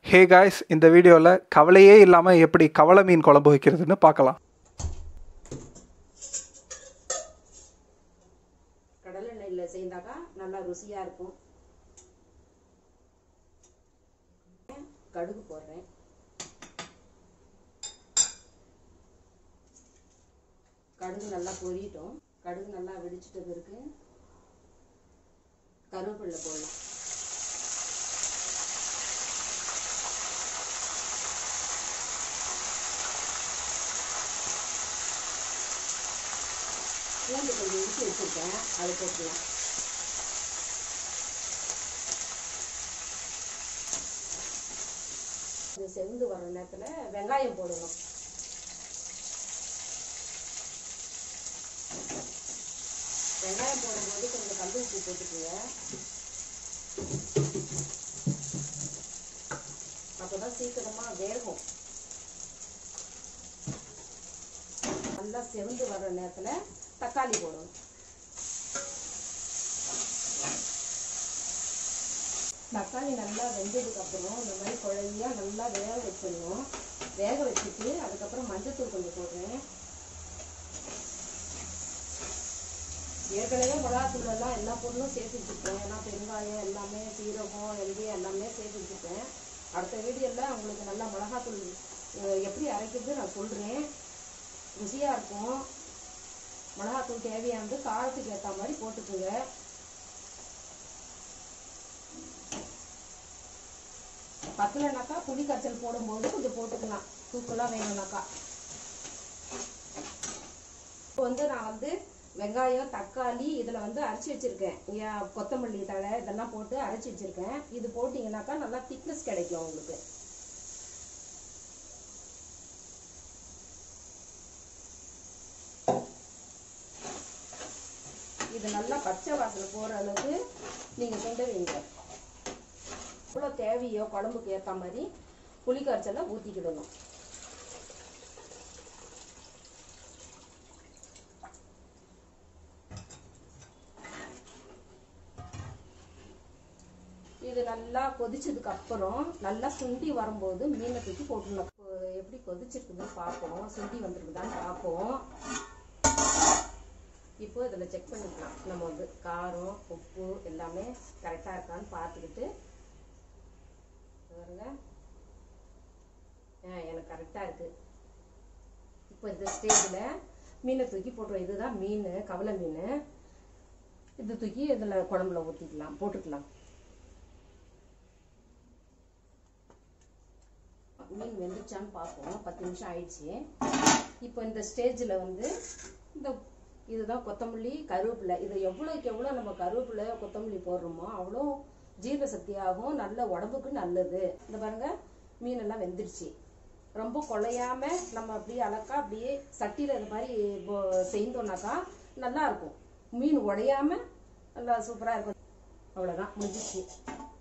hey guys இந்த வீடியோவில் கவலையே இல்லாமல் எப்படி கவலை மீன் குழம்பு வைக்கிறதுன்னு பார்க்கலாம் கடலை எண்ணெயில் செய்தாக்கா நல்லா ருசியாக இருக்கும் கடுகு போடுறேன் கடுகு நல்லா பொரியட்டும் கடுகு நல்லா வெடிச்சிட்ட பிறகு கருவேப்பிலை போடலாம் பூண்டு கொஞ்சம் இடிச்சு வச்சுருக்கேன் அதை போட்டுக்கலாம் இது செவந்து வர நேரத்தில் வெங்காயம் போடணும் வெங்காயம் போடும்போது கொஞ்சம் கல் உப்பு போட்டுக்குங்க அப்போதான் சீக்கிரமாக வேகும் நல்லா செவந்து வர்ற நேரத்தில் தக்காளி போடணும் தக்காளி நல்லா வெந்ததுக்கு அப்புறம் இந்த மாதிரி குழையா நல்லா வேக வச்சிடணும் வேக வச்சுட்டு அதுக்கப்புறம் மஞ்சத்தூள் கொஞ்சம் போடுறேன் ஏற்கனவே மிளகாத்தூள் எல்லாம் எல்லா பொருளும் சேர்த்து வச்சுருக்கேன் ஏன்னா பெருங்காயம் எல்லாமே சீரகம் வெந்தயம் எல்லாமே சேர்த்து வச்சுருக்கேன் அடுத்த வீடியோவில் உங்களுக்கு நல்லா மிளகாத்தூள் அஹ், எப்படி அரைக்கிறது நான் சொல்கிறேன் ருசியாக இருக்கும் மிளகாத்தூள் தேவையானது காரத்துக்கு ஏற்ற மாதிரி போட்டுக்குங்க பத்தலைனாக்கா புளி கரைச்சல் போடும்போது கொஞ்சம் போட்டுக்கலாம் தூக்கலாக வேணும்னாக்கா இப்போ வந்து நான் வந்து வெங்காயம் தக்காளி இதில் வந்து அரைச்சி வச்சுருக்கேன் ஏன் கொத்தமல்லி தழை இதெல்லாம் போட்டு அரைச்சி வச்சுருக்கேன் இது போட்டிங்கனாக்கா நல்லா திக்னஸ் கிடைக்கும் உங்களுக்கு இது நல்லா பச்சை வாசனை போகிற அளவுக்கு நீங்கள் கொண்டு வைங்க எவ்வளோ தேவையோ குழம்புக்கு ஏற்ற மாதிரி புளி கரைச்சலை ஊற்றிக்கிடணும் இது நல்லா கொதிச்சதுக்கு அப்புறம் நல்லா சுண்டி வரும்போது மீனை தூக்கி போட்டுடணும் இப்போ எப்படி கொதிச்சிருக்குதுன்னு பார்ப்போம் சுண்டி வந்திருக்குதான்னு பார்ப்போம் இப்போ இதில் செக் பண்ணிக்கலாம் நம்ம வந்து காரம் உப்பு எல்லாமே கரெக்டாக இருக்கான்னு பார்த்துக்கிட்டு பாருங்க ஆ எனக்கு கரெக்டாக இருக்குது இப்போ இந்த ஸ்டேஜில் மீனை தூக்கி போட்டுருவோம் இதுதான் மீன் கவலை மீன் இது தூக்கி இதில் குழம்புல ஊற்றிக்கலாம் போட்டுக்கலாம் மீன் வெந்துச்சான்னு பார்ப்போம் பத்து நிமிஷம் ஆயிடுச்சு இப்போ இந்த ஸ்டேஜில் வந்து இந்த இதுதான் கொத்தமல்லி கருவேப்பிலை இது எவ்வளோக்கு எவ்வளோ நம்ம கருவேப்பிலை கொத்தமல்லி போடுறோமோ அவ்வளோ ஜீரண சக்தியாகும் நல்ல உடம்புக்கு நல்லது இந்த பாருங்க மீனெல்லாம் வெந்துருச்சு ரொம்ப குழையாம நம்ம அப்படியே அழகா அப்படியே சட்டியில் இது மாதிரி போ- செய்தோம்னாக்கா நல்லா இருக்கும் மீன் உடையாம நல்லா சூப்பராக இருக்கும் அவ்வளோதான் முடிஞ்சிச்சு